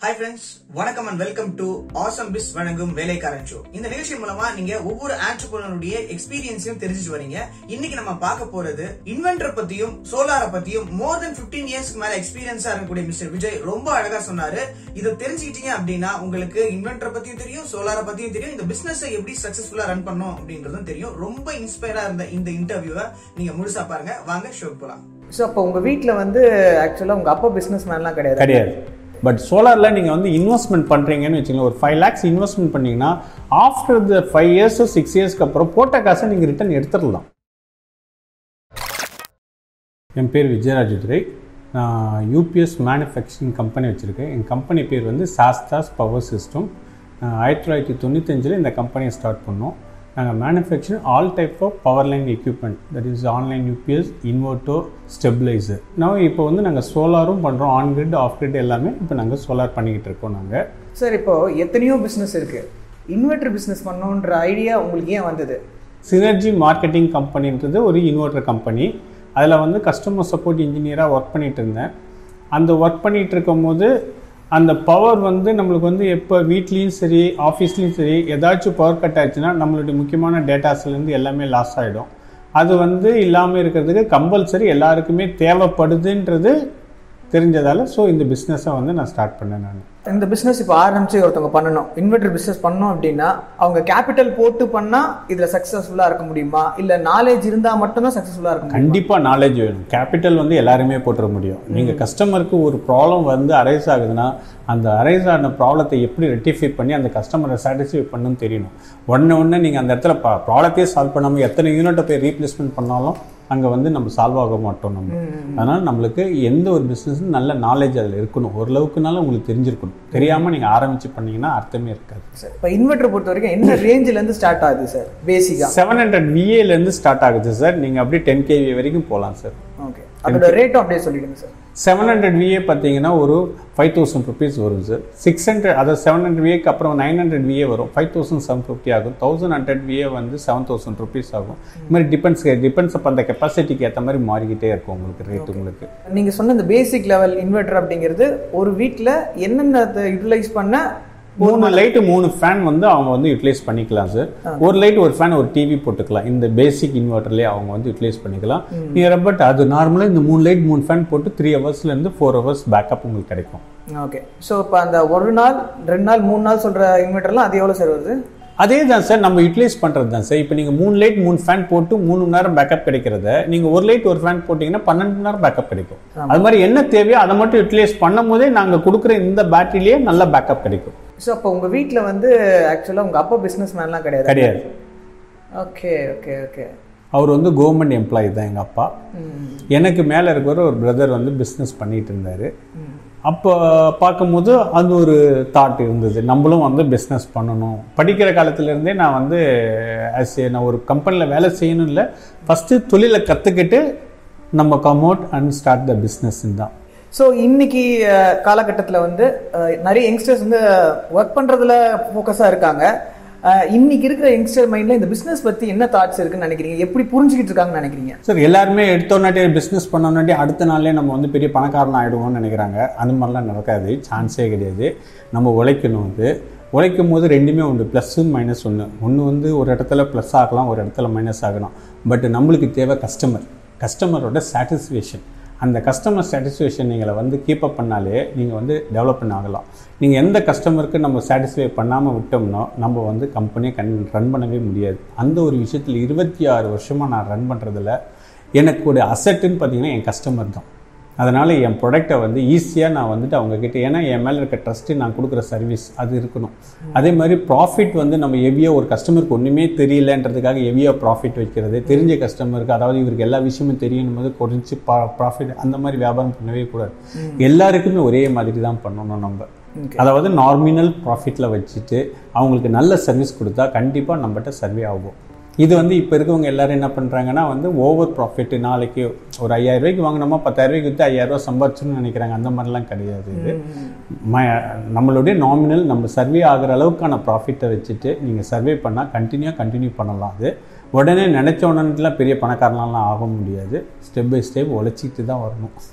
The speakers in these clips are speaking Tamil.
ஹாய் ஃப்ரெண்ட்ஸ் வணக்கம் and welcome to awesome biz வழங்கும் வேலைக்காரன் ஷோ இந்த நிகழ்ச்சி மூலமா நீங்க ஒவ்வொரு ஆண்டர்பிரினருடைய எக்ஸ்பீரியன்ஸையும் தெரிஞ்சுட்டு வரீங்க இன்னைக்கு நம்ம பார்க்க போறது இன்வென்டர் பத்தியும் சோலார பத்தியும் மோர் தென் 15 இயர்ஸ்க்கு மேல எக்ஸ்பீரியன்ஸா இருக்கக்கூடிய மிஸ்டர் விஜய் ரொம்ப அழகா சொன்னாரு இதை தெரிஞ்சுக்கிட்டீங்க அப்படின்னா உங்களுக்கு இன்வென்டர் பத்தியும் தெரியும் சோலார பத்தியும் தெரியும் இந்த பிசினஸ் எப்படி சக்சஸ்ஃபுல்லா ரன் பண்ணும் அப்படின்றதும் தெரியும் ரொம்ப இன்ஸ்பயரா இருந்த இந்த இன்டர்வியூவை நீங்க முழுசா பாருங்க வாங்க ஷோக்கு போலாம் ஸோ அப்போ உங்கள் வீட்டில் வந்து ஆக்சுவலாக உங்கள் அப்பா பிஸ்னஸ் மேன்லாம் கிடையாது கிடையாது பட் சோலாரில் நீங்கள் வந்து இன்வெஸ்ட்மெண்ட் பண்ணுறீங்கன்னு வச்சுக்கோங்க ஒரு ஃபைவ் லேக்ஸ் இன்வெஸ்ட்மெண்ட் பண்ணீங்கன்னா after the five years six இயர்ஸ்க்கு அப்புறம் போட்ட காசை நீங்கள் ரிட்டர்ன் எடுத்துடலாம் என் பேர் விஜயராஜதுரை நான் யூபிஎஸ் மேனுஃபேக்சரிங் கம்பெனி வச்சுருக்கேன் என் கம்பெனி பேர் வந்து சாஸ்தாஸ் பவர் சிஸ்டம் ஆயிரத்தி தொள்ளாயிரத்தி தொண்ணூத்தஞ்சில் இந்த கம்பெனியை ஸ்டார்ட் பண்ணோம் நாங்கள் manufacturing all type of power line equipment that is online UPS inverter stabiliser நான் இப்போ வந்து நாங்கள் சோலாரும் பண்ணுறோம் ஆன் கிரிட் ஆஃப் கிரிட் எல்லாமே இப்போ நாங்கள் சோலார் பண்ணிக்கிட்டு இருக்கோம் நாங்கள் சார் இப்போ எத்தனையோ பிஸ்னஸ் இருக்குது இன்வெர்டர் பிஸ்னஸ் பண்ணணுன்ற ஐடியா உங்களுக்கு ஏன் வந்தது சினர்ஜி மார்க்கெட்டிங் கம்பெனின்றது ஒரு இன்வெர்ட்டர் கம்பெனி அதில் வந்து கஸ்டமர் சப்போர்ட் இன்ஜினியராக ஒர்க் பண்ணிட்டு இருந்தேன் அந்த ஒர்க் பண்ணிட்டு இருக்கும்போது அந்த பவர் வந்து நம்மளுக்கு வந்து எப்போ வீட்லேயும் சரி ஆஃபீஸ்லேயும் சரி ஏதாச்சும் பவர் கட் ஆச்சுன்னா நம்மளுடைய முக்கியமான டேட்டாஸ்லேருந்து எல்லாமே லாஸ் ஆகிடும் அது வந்து இல்லாமல் இருக்கிறதுக்கு கம்பல்சரி எல்லாருக்குமே தேவைப்படுதுன்றது தெரிஞ்சதால் ஸோ இந்த பிஸ்னஸை வந்து நான் ஸ்டார்ட் பண்ணேன் நான் இந்த பிஸ்னஸ் இப்போ ஆரம்பிச்சு ஒருத்தவங்க பண்ணணும் இன்வெர்டர் பிஸ்னஸ் பண்ணோம் அப்படின்னா அவங்க கேபிட்டல் போட்டு பண்ணால் இதில் சக்ஸஸ்ஃபுல்லாக இருக்க முடியுமா இல்லை நாலேஜ் இருந்தால் மட்டும்தான் சக்ஸஸ்ஃபுல்லாக இருக்க முடியும் கண்டிப்பாக நாலேஜ் வேணும் கேபிட்டல் வந்து எல்லாருமே போட்டுற முடியும் நீங்கள் கஸ்டமருக்கு ஒரு ப்ராப்ளம் வந்து அரைஸ் ஆகுதுன்னா அந்த அரைஸ் ஆன ப்ராப்ளத்தை எப்படி ரெட்டிஃபை பண்ணி அந்த கஸ்டமரை சாட்டிஸ்ஃபை பண்ணணும்னு தெரியணும் உடனே உடனே நீங்கள் அந்த இடத்துல ப்ராப்ளத்தையே சால்வ் பண்ணாமல் எத்தனை யூனிட்டை போய் ரீப்ளேஸ்மெண்ட் பண்ணாலும் அங்கே வந்து நம்ம சால்வ் ஆக மாட்டோம் நம்ம அதனால் நம்மளுக்கு எந்த ஒரு பிஸ்னஸும் நல்ல நாலேஜ் அதில் இருக்கணும் ஓரளவுக்குனாலும் உங்களுக்கு தெரிஞ்சிருக்கணும் தெரியாமல் நீங்கள் ஆரம்பித்து பண்ணீங்கன்னா அர்த்தமே இருக்காது சார் இப்போ இன்வெர்டர் பொறுத்த வரைக்கும் என்ன ரேஞ்சிலேருந்து ஸ்டார்ட் ஆகுது சார் பேசிக்காக செவன் ஹண்ட்ரட் விஏலேருந்து ஸ்டார்ட் ஆகுது சார் நீங்கள் அப்படியே டென் கேவி வரைக்கும் போகலாம் சார் ஓகே அதோட ரேட்டும் அப்படியே சொல்லிடுங்க சார் செவன் ஹண்ட்ரட் விஏ பார்த்தீங்கன்னா ஒரு ஃபைவ் தௌசண்ட் ருபீஸ் வரும் சார் சிக்ஸ் ஹண்ட்ரட் அதாவது செவன் ஹண்ட்ரட் விஏக்கு அப்புறம் நைன் ஹண்ட்ரட் விஏ வரும் ஃபைவ் தௌசண்ட் செவன் ஃபிஃப்டி ஆகும் தௌசண்ட் ஹண்ட்ரட் விஏ வந்து செவன் தௌசண்ட் ருபீஸ் ஆகும் இது மாதிரி டிபெண்ட்ஸ் டிபெண்ட்ஸ் அப்போ அந்த கெப்பாசிட்டிக்கு ஏற்ற மாதிரி மாறிக்கிட்டே இருக்கும் உங்களுக்கு ரேட் உங்களுக்கு நீங்கள் சொன்ன இந்த பேசிக் லெவல் இன்வெர்டர் அப்படிங்கிறது ஒரு வீட்டில் என்னென்ன யூட்டிலைஸ் பண்ண மூணு லைட்டு மூணு ஃபேன் வந்து அவங்க வந்து யூட்டிலைஸ் பண்ணிக்கலாம் சார் ஒரு லைட் ஒரு ஃபேன் ஒரு டிவி போட்டுக்கலாம் இந்த பேசிக் இன்வெர்ட்டர்லேயே அவங்க வந்து யூட்டிலைஸ் பண்ணிக்கலாம் நியர் பட் அது நார்மலாக இந்த மூணு லைட் மூணு ஃபேன் போட்டு த்ரீ ஹவர்ஸ்லேருந்து ஃபோர் ஹவர்ஸ் பேக்கப் உங்களுக்கு கிடைக்கும் ஓகே ஸோ இப்போ அந்த ஒரு நாள் ரெண்டு நாள் மூணு நாள் சொல்கிற இன்வெர்டர்லாம் அது எவ்வளோ சார் வருது அதே தான் சார் நம்ம யூட்டிலைஸ் பண்ணுறது தான் சார் இப்போ நீங்கள் மூணு லைட் மூணு ஃபேன் போட்டு மூணு மணி நேரம் பேக்கப் கிடைக்கிறத நீங்கள் ஒரு லைட் ஒரு ஃபேன் போட்டிங்கன்னா பன்னெண்டு மணி நேரம் பேக்கப் கிடைக்கும் அது மாதிரி என்ன தேவையோ அதை மட்டும் யூட்டிலைஸ் பண்ணும் போதே நாங்கள் கொடுக்குற இந்த பேட்டரியிலேயே நல்ல பேக்கப் கிடைக்கும் ஸோ அப்போ உங்கள் வீட்டில் வந்து ஆக்சுவலாக உங்கள் அப்பா பிஸ்னஸ் மேன்லாம் கிடையாது கிடையாது ஓகே ஓகே ஓகே அவர் வந்து கவர்மெண்ட் எம்ப்ளாயி தான் எங்கள் அப்பா எனக்கு மேலே இருக்கிற ஒரு பிரதர் வந்து பிஸ்னஸ் பண்ணிட்டு இருந்தார் அப்போ பார்க்கும்போது அது ஒரு தாட் இருந்தது நம்மளும் வந்து பிஸ்னஸ் பண்ணணும் படிக்கிற காலத்துலேருந்தே நான் வந்து as a நான் ஒரு கம்பெனியில் வேலை செய்யணும் இல்லை ஃபஸ்ட்டு தொழிலை கற்றுக்கிட்டு நம்ம come out and start the business தான் ஸோ இன்னைக்கு காலகட்டத்தில் வந்து அஹ், நிறைய யங்ஸ்டர்ஸ் வந்து ஒர்க் பண்ணுறதுல ஃபோக்கஸாக இருக்காங்க அஹ், இன்னைக்கு இருக்கிற யங்ஸ்டர் மைண்டில் இந்த பிஸ்னஸ் பற்றி என்ன தாட்ஸ் இருக்குன்னு நினைக்கிறீங்க எப்படி புரிஞ்சுக்கிட்டு இருக்காங்கன்னு நினைக்கிறீங்க சார் எல்லாருமே எடுத்தோன்னாட்டி பிஸ்னஸ் பண்ணோன்னாட்டி அடுத்த நாளே நம்ம வந்து பெரிய பணக்காரன் ஆகிடுவோம்னு நினைக்கிறாங்க அந்த மாதிரிலாம் நடக்காது சான்ஸே கிடையாது நம்ம உழைக்கணும் அது உழைக்கும் போது ரெண்டுமே உண்டு ப்ளஸ்ஸு மைனஸ் ஒன்று ஒன்று வந்து ஒரு இடத்துல ப்ளஸ் ஆகலாம் ஒரு இடத்துல மைனஸ் ஆகலாம் பட் நம்மளுக்கு தேவை கஸ்டமர் கஸ்டமரோட சாட்டிஸ்ஃபேக்ஷன் அந்த கஸ்டமர் சாட்டிஸ்ஃபேக்ஷன் நீங்களை வந்து கீப் அப் பண்ணாலே நீங்கள் வந்து டெவலப்மெண்ட் ஆகலாம் நீங்கள் எந்த கஸ்டமருக்கு நம்ம சாட்டிஸ்ஃபை பண்ணாமல் விட்டோம்னா நம்ம வந்து கம்பெனியை கண் ரன் பண்ணவே முடியாது அந்த ஒரு விஷயத்தில் இருபத்தி ஆறு வருஷமாக நான் ரன் பண்ணுறதுல எனக்கு ஒரு அசட்டுன்னு பார்த்தீங்கன்னா என் கஸ்டமர் தான் அதனால் என் ப்ராடக்டை வந்து ஈஸியாக நான் வந்துட்டு அவங்கக்கிட்ட ஏன்னா என் மேலே இருக்க ட்ரஸ்ட்டு நான் கொடுக்குற சர்வீஸ் அது இருக்கணும் அதே மாதிரி ப்ராஃபிட் வந்து நம்ம ஹெவியாக ஒரு கஸ்டமருக்கு ஒன்றுமே தெரியலன்றதுக்காக ஹெவியாக ப்ராஃபிட் வைக்கிறது தெரிஞ்ச கஸ்டமருக்கு அதாவது இவருக்கு எல்லா விஷயமும் தெரியணும் போது குறைஞ்சி ப்ராஃபிட் அந்த மாதிரி வியாபாரம் பண்ணவே கூடாது எல்லாருக்குமே ஒரே மாதிரி தான் பண்ணணும் நம்ம அதாவது நார்மினல் ப்ராஃபிட்டில் வச்சுட்டு அவங்களுக்கு நல்ல சர்வீஸ் கொடுத்தா கண்டிப்பாக நம்மகிட்ட சர்வே ஆகும் இது வந்து இப்போ இருக்கவங்க எல்லாரும் என்ன பண்ணுறாங்கன்னா வந்து ஓவர் ப்ராஃபிட் நாளைக்கு ஒரு ஐயாயிரம் ரூபாய்க்கு வாங்கினோமா பத்தாயிரம் ரூபாய்க்கு விற்று ஐயாயிரம் ரூபாய் சம்பாரிச்சுன்னு நினைக்கிறாங்க அந்த மாதிரிலாம் கிடையாது இது ம நம்மளுடைய நாமினல் நம்ம சர்வே ஆகிற அளவுக்கான ப்ராஃபிட்டை வச்சுட்டு நீங்கள் சர்வே பண்ணால் கண்டினியூவாக கண்டினியூ பண்ணலாம் அது உடனே நினச்ச உடனேலாம் பெரிய பணக்காரனாலாம் ஆக முடியாது ஸ்டெப் பை ஸ்டெப் உழைச்சிட்டு தான் வரணும்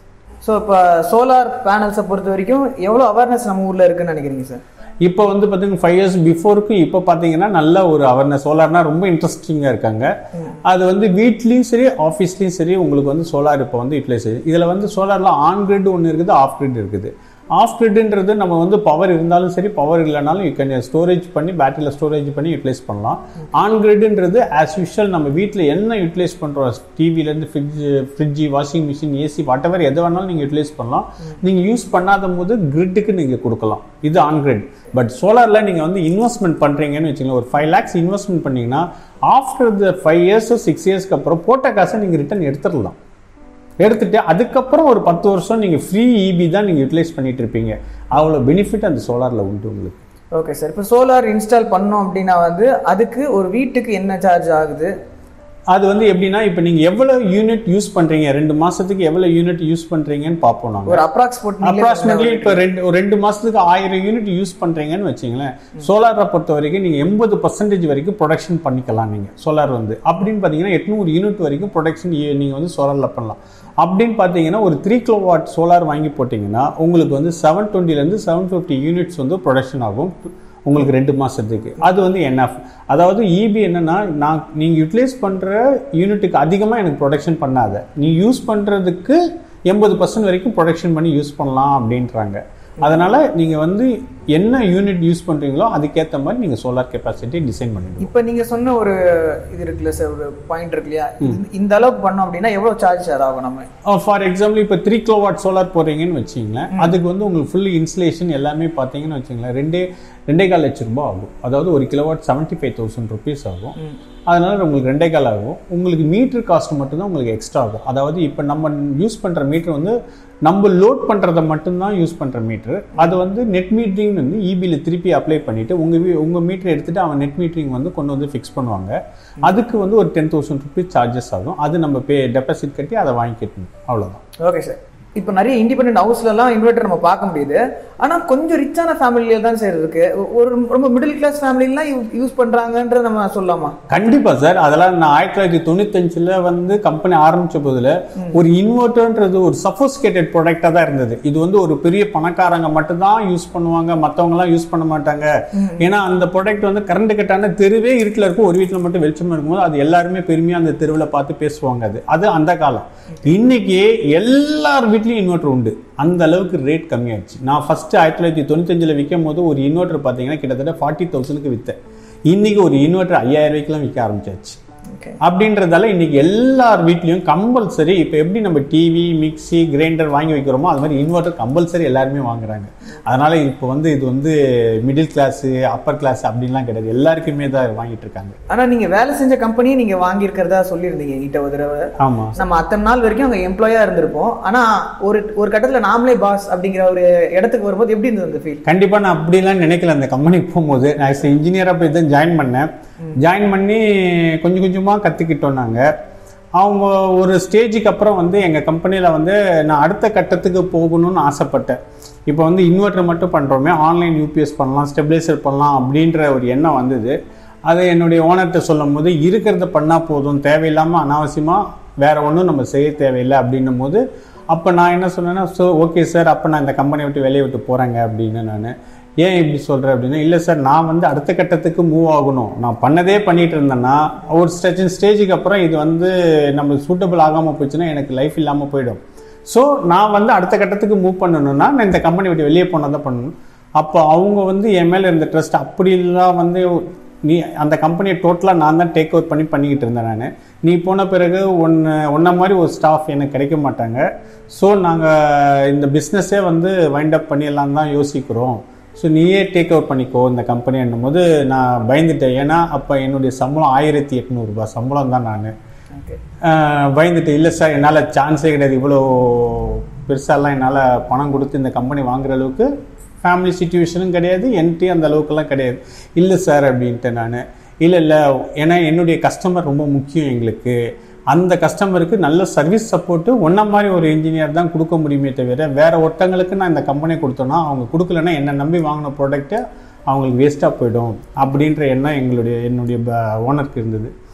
ஸோ இப்போ சோலார் பேனல்ஸை பொறுத்த வரைக்கும் எவ்வளோ அவேர்னஸ் நம்ம ஊரில் இருக்குன்னு நினைக்கிறீங்க சார் இப்போ வந்து பார்த்தீங்கன்னா ஃபைவ் இயர்ஸ் பிஃபோருக்கு இப்போ பார்த்தீங்கன்னா நல்ல ஒரு அவேர்னஸ் சோலார்னா ரொம்ப இன்ட்ரெஸ்டிங்காக இருக்காங்க அது வந்து வீட்லேயும் சரி ஆஃபீஸ்லேயும் சரி உங்களுக்கு வந்து சோலார் இப்போ வந்து யூட்டிலைஸ் இதில் வந்து சோலாரில் ஆன் கிரிட் ஒன்று இருக்குது ஆஃப் கிரிட் இருக்குது ஆஃப் கிரிட்ன்றது நம்ம வந்து பவர் இருந்தாலும் சரி பவர் இல்லைனாலும் யூ கேன் ஸ்டோரேஜ் பண்ணி பேட்டரியில் ஸ்டோரேஜ் பண்ணி யூட்டிலைஸ் பண்ணலாம் ஆன் கிரிட்ன்றது ஆஸ் யூஷுவல் நம்ம வீட்டில் என்ன யூட்டிலைஸ் பண்ணுறோம் டிவிலேருந்து fridge fridge washing machine AC whatever எது வேணாலும் நீங்கள் யூட்டிலைஸ் பண்ணலாம் நீங்கள் யூஸ் பண்ணாத போது கிரிட்டுக்கு நீங்கள் கொடுக்கலாம் இது ஆன் கிரிட் பட் சோலாரில் நீங்கள் வந்து இன்வெஸ்ட்மெண்ட் பண்ணுறீங்கன்னு வச்சுங்களேன் ஒரு ஃபைவ் லேக்ஸ் இன்வெஸ்ட்மெண்ட் பண்ணீங்கன்னா after the five years six இயர்ஸ்க்கு அப்புறம் போட்ட காசை நீங்கள் ரிட்டர்ன் எடுத்துடலாம் எடுத்துட்டு அதுக்கப்புறம் ஒரு பத்து வருஷம் நீங்கள் ஃப்ரீ இபி தான் நீங்கள் யூட்டிலைஸ் பண்ணிட்டு இருப்பீங்க அவ்வளோ பெனிஃபிட் அந்த சோலாரில் உண்டு உங்களுக்கு ஓகே சார் இப்போ சோலார் இன்ஸ்டால் பண்ணோம் அப்படின்னா வந்து அதுக்கு ஒரு வீட்டுக்கு என்ன சார்ஜ் ஆகுது அது வந்து எப்படின்னா இப்போ நீங்கள் எவ்வளோ யூனிட் யூஸ் பண்ணுறீங்க ரெண்டு மாதத்துக்கு எவ்வளோ யூனிட் யூஸ் பண்ணுறீங்கன்னு பார்ப்போம் நாங்கள் ஒரு அப்ராக்ஸ் போட்டு அப்ராக்சிமேட்லி இப்போ ரெண்டு ஒரு ரெண்டு மாதத்துக்கு ஆயிரம் யூனிட் யூஸ் பண்ணுறீங்கன்னு வச்சிங்களேன் சோலாரை பொறுத்த வரைக்கும் நீங்கள் எண்பது பர்சன்டேஜ் வரைக்கும் ப்ரொடக்ஷன் பண்ணிக்கலாம் நீங்கள் சோலார் வந்து அப்படின்னு பார்த்தீங்கன்னா எட்நூறு யூனிட் வரைக்கும் ப்ரொடக்ஷன் நீங்கள் வந்து சோலாரில் பண்ணலாம் அப்படின்னு பார்த்தீங்கன்னா ஒரு த்ரீ கிலோ வாட் சோலார் வாங்கி போட்டிங்கன்னா உங்களுக்கு வந்து செவன் டுவெண்ட்டிலேருந்து செவன் ஃபிஃப்டி யூனிட்ஸ் வந்து ப்ரொடக்ஷன் ஆகும் உங்களுக்கு ரெண்டு மாதத்துக்கு அது வந்து என்எஃப் அதாவது இபி என்னன்னா நான் நீங்கள் யூட்டிலைஸ் பண்ணுற யூனிட்டுக்கு அதிகமாக எனக்கு ப்ரொடக்ஷன் பண்ணாத நீ யூஸ் பண்ணுறதுக்கு எண்பது பர்சன்ட் வரைக்கும் ப்ரொடக்ஷன் பண்ணி யூஸ் பண்ணலாம் அப்படின்றாங்க அதனால் நீங்கள் வந்து என்ன யூனிட் யூஸ் பண்ணுறீங்களோ அதுக்கேற்ற மாதிரி நீங்கள் சோலார் கெப்பாசிட்டி டிசைன் பண்ணிடுங்க இப்போ நீங்க சொன்ன ஒரு இது இருக்குல்ல சார் ஒரு பாயிண்ட் இருக்கு இல்லையா இந்த- இந்த அளவுக்கு பண்ணோம் அப்படின்னா எவ்வளவு சார்ஜ் சார் ஆகும் நம்ம ஃபார் எக்ஸாம்பிள் இப்போ த்ரீ கிலோ வாட் சோலார் போடுறீங்கன்னு வச்சிங்களேன் அதுக்கு வந்து உங்களுக்கு ஃபுல் இன்ஸ்டலேஷன் எல்லாமே பார்த்தீங்கன்னு வச்சிங்களேன் ரெண்டே ரெண்டே கால் லட்ச ரூபாய் ஆகும் அதாவது ஒரு kilowatt seventy five thousand rupees ஆகும் அதனால உங்களுக்கு ரெண்டே கால் ஆகும் உங்களுக்கு மீட்டர் காஸ்ட் மட்டும்தான் உங்களுக்கு எக்ஸ்ட்ரா ஆகும் அதாவது இப்போ நம்ம யூஸ் பண்ணுற மீட்டர் வந்து நம்ம லோட் பண்ணுறத மட்டும்தான் யூஸ் பண்ணுற மீட்டர் அது வந்து நெட் மீட்டரிங் வந்து இபியில் திருப்பி அப்ளை பண்ணிவிட்டு உங்கள் உங்கள் மீட்டர் எடுத்துகிட்டு அவன் நெட் மீட்டரிங் வந்து கொண்டு வந்து ஃபிக்ஸ் பண்ணுவாங்க அதுக்கு வந்து ஒரு டென் தௌசண்ட் ருபீஸ் சார்ஜஸ் ஆகும் அது நம்ம பே டெபாசிட் கட்டி அதை வாங்கிக்கணும் அவ்வளோதான் ஓகே சார் இப்போ நிறைய இண்டிபெண்டன்ட் ஹவுஸ்லலாம் இன்வெர்டர் நம்ம பார்க்க முடியுது ஆனா கொஞ்சம் ரிச்சான ஃபேமிலியில தான் சார் இருக்கு ஒரு ரொம்ப மிடில் கிளாஸ் ஃபேமிலிலாம் யூஸ் பண்றாங்கன்ற நம்ம சொல்லலாமா கண்டிப்பா சார் அதெல்லாம் நான் ஆயிரத்தி தொள்ளாயிரத்தி தொண்ணூத்தஞ்சுல வந்து கம்பெனி ஆரம்பிச்ச போதுல ஒரு இன்வெர்டர்ன்றது ஒரு சஃபோஸ்கேட்டட் ப்ராடக்டா தான் இருந்தது இது வந்து ஒரு பெரிய பணக்காரங்க மட்டும்தான் யூஸ் பண்ணுவாங்க மத்தவங்க எல்லாம் யூஸ் பண்ண மாட்டாங்க ஏன்னா அந்த ப்ராடக்ட் வந்து கரண்ட் கட்டான தெருவே இருட்டில் இருக்கும் ஒரு வீட்டில் மட்டும் வெளிச்சமா இருக்கும்போது அது எல்லாருமே பெருமையா அந்த தெருவில் பார்த்து பேசுவாங்க அது அது அந்த காலம் இன்னைக்கு எல்லார் வீட்லயும் இன்வெர்டர் உண்டு அந்த அளவுக்கு ரேட் கம்மியாச்சு நான் ஃபர்ஸ்ட் ஆயிரத்தி தொள்ளாயிரத்தி தொண்ணூத்தஞ்சுல விற்கும் போது ஒரு இன்வெர்டர் பார்த்தீங்கன்னா கிட்டத்தட்ட ஃபார்ட்டி தௌசண்ட்க்கு விற்றேன் இன்னைக்கு ஒரு இன்வெர்டர் ஐயாயிரம் ரூபாய்க்குலாம் விற்க ஆரம்பிச்சாச்சு ஓகே அப்படின்றதால இன்னைக்கு எல்லார் வீட்லயும் கம்பல்சரி இப்போ எப்படி நம்ம டிவி மிக்ஸி கிரைண்டர் வாங்கி வைக்கிறோமோ அது மாதிரி இன்வெர்டர் கம்பல்சரி எல்லாருமே வாங்குறாங்க அதனால இப்போ வந்து இது வந்து மிடில் கிளாஸ் அப்பர் கிளாஸ் அப்படின்லாம் கிடையாது எல்லாருக்குமே தான் வாங்கிட்டு இருக்காங்க ஆனா நீங்க வேலை செஞ்ச கம்பெனியை நீங்க வாங்கியிருக்கிறதா சொல்லியிருந்தீங்க என்கிட்ட ஒரு தடவை ஆமா நம்ம அத்தனை நாள் வரைக்கும் அங்க எம்ப்ளாயா இருந்திருப்போம் ஆனா ஒரு ஒரு கட்டத்துல நாமளே பாஸ் அப்படிங்கிற ஒரு இடத்துக்கு வரும்போது எப்படி இருந்தது அந்த ஃபீல் கண்டிப்பா நான் அப்படிலாம் நினைக்கல அந்த கம்பெனிக்கு போகும்போது நான் இன்ஜினியரா போய் தான் ஜாயின் பண்ணேன் ஜாயின் பண்ணி கொஞ்சம் கொஞ்சமா கத்துக்கிட்டோம் நாங்க அவங்க ஒரு ஸ்டேஜுக்கு அப்புறம் வந்து எங்க கம்பெனியில வந்து நான் அடுத்த கட்டத்துக்கு போகணும்னு ஆசைப்பட்டேன் இப்போ வந்து இன்வெர்டர் மட்டும் பண்றோமே ஆன்லைன் யூபிஎஸ் பண்ணலாம் ஸ்டெபிலைசர் பண்ணலாம் அப்படின்ற ஒரு எண்ணம் வந்தது அதை என்னுடைய ஓனர்கிட்ட சொல்லும் போது இருக்கிறத பண்ணா போதும் தேவையில்லாம அனாவசியமா வேற ஒன்றும் நம்ம செய்ய தேவையில்லை அப்படின்னும் போது அப்போ நான் என்ன சொன்னேன்னா ஸோ ஓகே சார் அப்போ நான் இந்த கம்பெனியை விட்டு வெளியே விட்டு போகிறேங்க அப்படின்னு நான் ஏன் இப்படி சொல்கிறேன் அப்படின்னா இல்லை சார் நான் வந்து அடுத்த கட்டத்துக்கு மூவ் ஆகணும் நான் பண்ணதே பண்ணிட்டு இருந்தேன்னா ஒரு ஸ்டேஜ் ஸ்டேஜுக்கு அப்புறம் இது வந்து நம்மளுக்கு சூட்டபிள் ஆகாமல் போச்சுன்னா எனக்கு லைஃப் இல்லாமல் போயிடும் ஸோ நான் வந்து அடுத்த கட்டத்துக்கு மூவ் பண்ணணும்னா நான் இந்த கம்பெனி விட்டு வெளியே போனால் தான் பண்ணணும் அப்போ அவங்க வந்து என் மேலே இருந்த ட்ரஸ்ட் அப்படிலாம் வந்து நீ அந்த கம்பெனியை டோட்டலாக நான் தான் டேக் ஓவர் பண்ணி பண்ணிக்கிட்டு இருந்தேன் நான் நீ போன பிறகு ஒன்று ஒன்றை மாதிரி ஒரு ஸ்டாஃப் எனக்கு கிடைக்க மாட்டாங்க ஸோ நாங்கள் இந்த பிஸ்னஸே வந்து வைண்ட் அப் பண்ணிடலாம் தான் யோசிக்கிறோம் ஸோ நீயே டேக் ஓவர் பண்ணிக்கோ இந்த கம்பெனின்னும் போது நான் பயந்துட்டேன் ஏன்னா அப்போ என்னுடைய சம்பளம் ஆயிரத்தி எட்நூறுபா சம்பளம் தான் நான் ஓகே பயந்துட்டு இல்லை சார் என்னால் சான்ஸே கிடையாது இவ்வளோ பெருசாலாம் என்னால் பணம் கொடுத்து இந்த கம்பெனி வாங்குற அளவுக்கு ஃபேமிலி சுச்சுவேஷனும் கிடையாது என்கிட்ட அந்த அளவுக்குலாம் கிடையாது இல்லை சார் அப்படின்ட்டு நான் இல்லை இல்லை ஏன்னா என்னுடைய கஸ்டமர் ரொம்ப முக்கியம் எங்களுக்கு அந்த கஸ்டமருக்கு நல்ல சர்வீஸ் சப்போர்ட்டு ஒன்றை மாதிரி ஒரு இன்ஜினியர் தான் கொடுக்க முடியுமே தவிர வேற ஒருத்தங்களுக்கு நான் இந்த கம்பெனி கொடுத்தோன்னா அவங்க கொடுக்கலன்னா என்னை நம்பி வாங்கின ப்ராடக்ட்டை அவங்களுக்கு வேஸ்ட்டாக போயிடும் அப்படின்ற எண்ணம் எங்களுடைய என்னுடைய ஓனருக்கு இருந்தது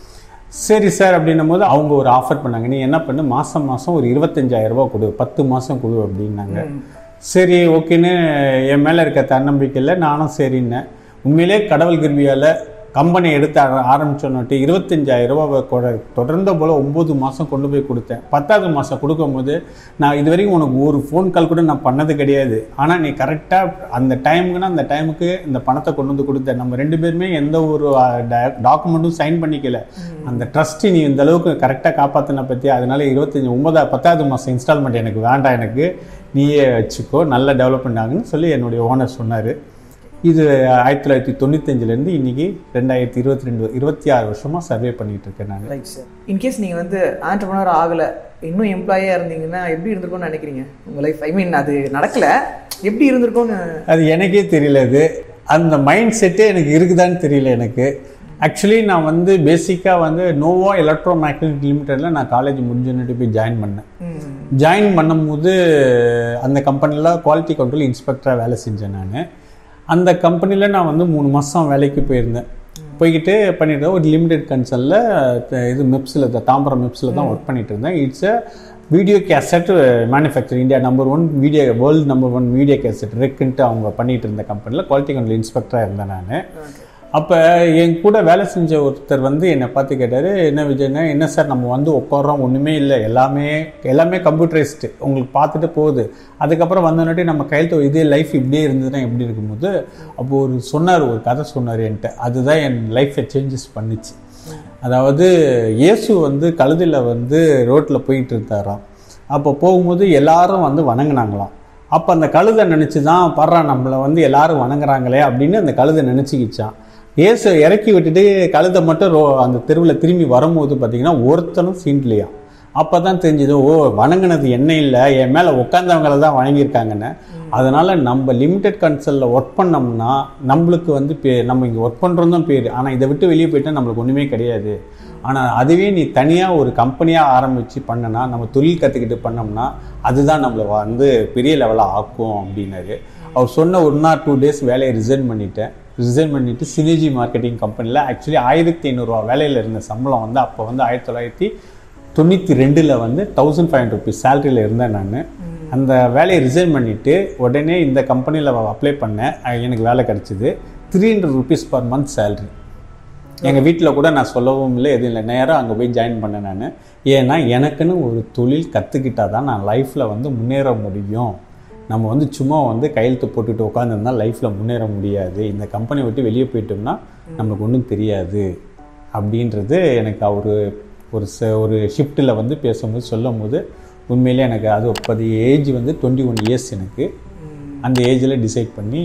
சரி சார் அப்படின்னும் போது அவங்க ஒரு ஆஃபர் பண்ணாங்க நீ என்ன பண்ணு மாதம் மாதம் ஒரு இருபத்தஞ்சாயிரம் ரூபாய் கொடு பத்து மாதம் கொடு அப்படின்னாங்க சரி ஓகேன்னு என் மேலே இருக்க தன்னம்பிக்கையில் நானும் சரின்னேன் உண்மையிலே கடவுள் கிருபியால் கம்பெனி எடுத்து ஆர- ஆரம்பிச்சோன்னுட்டு இருபத்தஞ்சாயிரம் ரூபாய் கொட- தொடர்ந்த போல் ஒம்பது மாதம் கொண்டு போய் கொடுத்தேன் பத்தாவது மாதம் கொடுக்கும்போது நான் இது வரைக்கும் உனக்கு ஒரு ஃபோன் கால் கூட நான் பண்ணது கிடையாது ஆனால் நீ கரெக்டாக அந்த டைமுக்குன்னா அந்த டைமுக்கு இந்த பணத்தை கொண்டு வந்து கொடுத்த நம்ம ரெண்டு பேருமே எந்த ஒரு டாக்குமெண்ட்டும் சைன் பண்ணிக்கல அந்த ட்ரஸ்ட் நீ இந்த அளவுக்கு கரெக்டாக காப்பாற்றின பற்றி அதனால இருபத்தஞ்சி ஒன்பதா பத்தாவது மாதம் இன்ஸ்டால்மெண்ட் எனக்கு வேண்டாம் எனக்கு நீயே வச்சுக்கோ நல்ல டெவலப்மெண்ட் ஆகுன்னு சொல்லி என்னுடைய ஓனர் சொன்னார் இது ஆயிரத்தி தொள்ளாயிரத்தி தொண்ணூத்தஞ்சுலேருந்து இன்னைக்கு ரெண்டாயிரத்தி இருபத்தி ரெண்டு இருபத்தி ஆறு வருஷமாக சர்வே பண்ணிட்டு இருக்கேன் நான் ரைட் சார் இன்கேஸ் நீங்கள் வந்து ஆண்டர்பனர் ஆகலை இன்னும் எம்ப்ளாயாக இருந்தீங்கன்னா எப்படி இருந்திருக்கும்னு நினைக்கிறீங்க உங்கள் லைஃப் ஐ மீன் அது நடக்கல எப்படி இருந்திருக்கும்னு அது எனக்கே தெரியல அது அந்த மைண்ட் செட்டே எனக்கு இருக்குதான்னு தெரியல எனக்கு ஆக்சுவலி நான் வந்து பேசிக்காக வந்து நோவா எலக்ட்ரோ மேக்னெட் லிமிட்டடில் நான் காலேஜ் முடிஞ்சுன்னுட்டு போய் ஜாயின் பண்ணேன் ம். ஜாயின் பண்ணும்போது அந்த கம்பெனியில் குவாலிட்டி கண்ட்ரோல் இன்ஸ்பெக்டராக வேலை செஞ்சேன் நான் அந்த கம்பெனியில் நான் வந்து மூணு மாதம் வேலைக்கு போயிருந்தேன் போய்கிட்டு பண்ணிட்டு ஒரு லிமிடெட் கன்சர்னில் இது மெப்ஸில் தாம்பரம் மெப்ஸில் தான் ஒர்க் பண்ணிட்டு இருந்தேன் it's a video cassette manufacture India number one video world number one video cassette ரெக்குன்ட்டு அவங்க பண்ணிட்டு இருந்த கம்பெனியில் குவாலிட்டி கண்ட்ரோல் இன்ஸ்பெக்டராக இருந்தேன் நான் அப்போ என் கூட வேலை செஞ்ச ஒருத்தர் வந்து என்னை பார்த்து கேட்டார் என்ன விஜய்னா என்ன சார் நம்ம வந்து உட்காரோம் ஒன்றுமே இல்லை எல்லாமே எல்லாமே கம்ப்யூட்டரைஸ்டு உங்களுக்கு பார்த்துட்டு போகுது அதுக்கப்புறம் வந்தோன்னாட்டி நம்ம கையில் இதே லைஃப் இப்படியே இருந்ததுன்னா எப்படி இருக்கும்போது அப்போ ஒரு சொன்னார் ஒரு கதை சொன்னார் என்கிட்ட அதுதான் என் லைஃப்பை சேஞ்சஸ் பண்ணுச்சு அதாவது இயேசு வந்து கழுதையில் வந்து ரோட்டில் போயிட்டு இருந்தாராம் அப்போ போகும்போது எல்லாரும் வந்து வணங்குனாங்களாம் அப்போ அந்த கழுதை நினச்சி தான் பர்றா நம்மளை வந்து எல்லாரும் வணங்குறாங்களே அப்படின்னு அந்த கழுதை நினச்சிக்கிச்சான் இயேசு இறக்கி விட்டுட்டு கழுதை மட்டும் ரோ அந்த தெருவில் திரும்பி வரும்போது பார்த்தீங்கன்னா ஒருத்தனும் சீண்டலையா அப்போ தான் தெரிஞ்சது ஓ வணங்குனது என்ன இல்லை என் மேலே உட்காந்தவங்கள தான் வணங்கியிருக்காங்கன்னு அதனால நம்ம லிமிடெட் கன்சல்ல ஒர்க் பண்ணோம்னா நம்மளுக்கு வந்து பே நம்ம இங்கே ஒர்க் பண்ணுறோம் தான் பேர் ஆனால் இதை விட்டு வெளியே போயிட்டா நம்மளுக்கு ஒன்றுமே கிடையாது ஆனால் அதுவே நீ தனியாக ஒரு கம்பெனியாக ஆரம்பித்து பண்ணனா நம்ம தொழில் கற்றுக்கிட்டு பண்ணோம்னா அதுதான் நம்மளை வந்து பெரிய லெவலாக ஆக்கும் அப்படின்னாரு அவர் சொன்ன ஒன் ஆர் டூ டேஸ் வேலையை ரிசைன் பண்ணிட்டேன் ரிசைன் பண்ணிவிட்டு சினிஜி மார்க்கெட்டிங் கம்பெனியில் ஆக்சுவலி ஆயிரத்தி ஐநூறுரூவா வேலையில் இருந்த சம்பளம் வந்து அப்போ வந்து ஆயிரத்தி தொள்ளாயிரத்தி தொண்ணூற்றி ரெண்டில் வந்து தௌசண்ட் ஃபைவ் ஹண்ட்ரட் ருபீஸ் சேலரியில் இருந்தேன் நான் அந்த வேலையை ரிசைன் பண்ணிவிட்டு உடனே இந்த கம்பெனியில் அப்ளை பண்ணேன் அஹ் எனக்கு வேலை கிடச்சிது three hundred rupees per month salary எங்கள் வீட்டில் கூட நான் சொல்லவும் இல்லை எதுவும் இல்லை நேராக அங்கே போய் ஜாயின் பண்ணேன் நான் ஏன்னா எனக்குன்னு ஒரு தொழில் கற்றுக்கிட்டா தான் நான் லைஃப்பில் வந்து முன்னேற முடியும் நம்ம வந்து சும்மா வந்து கையெழுத்து போட்டுட்டு உட்காந்துருந்தா லைஃப்பில் முன்னேற முடியாது இந்த கம்பெனி விட்டு வெளியே போயிட்டோம்னா நம்மளுக்கு ஒன்றும் தெரியாது அப்படின்றது எனக்கு அவர் ஒரு ச ஒரு ஷிஃப்ட்டில் வந்து பேசும்போது சொல்லும் போது உண்மையிலே எனக்கு அது அப்போது ஏஜ் வந்து டுவெண்ட்டி ஒன் இயர்ஸ் எனக்கு அந்த ஏஜில் டிசைட் பண்ணி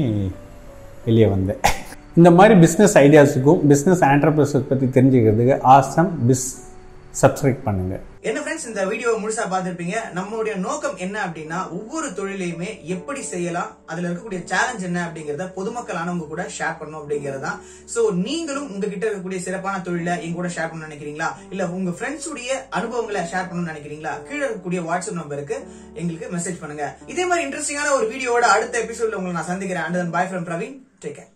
வெளியே வந்தேன் இந்த மாதிரி பிஸ்னஸ் ஐடியாஸுக்கும் பிஸ்னஸ் ஆண்டர்பிரசர் பற்றி தெரிஞ்சுக்கிறதுக்கு ஆசம் பிஸ் சப்ஸ்கிரைப் பண்ணுங்கள் என்ன ஃப்ரெண்ட்ஸ் இந்த வீடியோவை முழுசா பார்த்திருப்பீங்க நம்மளுடைய நோக்கம் என்ன அப்படின்னா ஒவ்வொரு தொழிலையுமே எப்படி செய்யலாம் அதுல இருக்கக்கூடிய சேலஞ்ச் என்ன அப்படிங்கறத பொதுமக்களானவங்க கூட ஷேர் பண்ணணும் அப்படிங்கறதா சோ நீங்களும் உங்ககிட்ட இருக்கக்கூடிய சிறப்பான தொழிலை எங்க கூட ஷேர் பண்ண நினைக்கிறீங்களா இல்ல உங்க ஃப்ரெண்ட்ஸ் உடைய அனுபவங்களை ஷேர் பண்ணணும்னு நினைக்கிறீங்களா கீழே இருக்கக்கூடிய வாட்ஸ்அப் நம்பருக்கு எங்களுக்கு மெசேஜ் பண்ணுங்க இதே மாதிரி இன்ட்ரெஸ்டிங்கான ஒரு வீடியோவோட அடுத்த எபிசோட்ல உங்களை நான் சந்திக்கிறேன் and bye from Praveen take care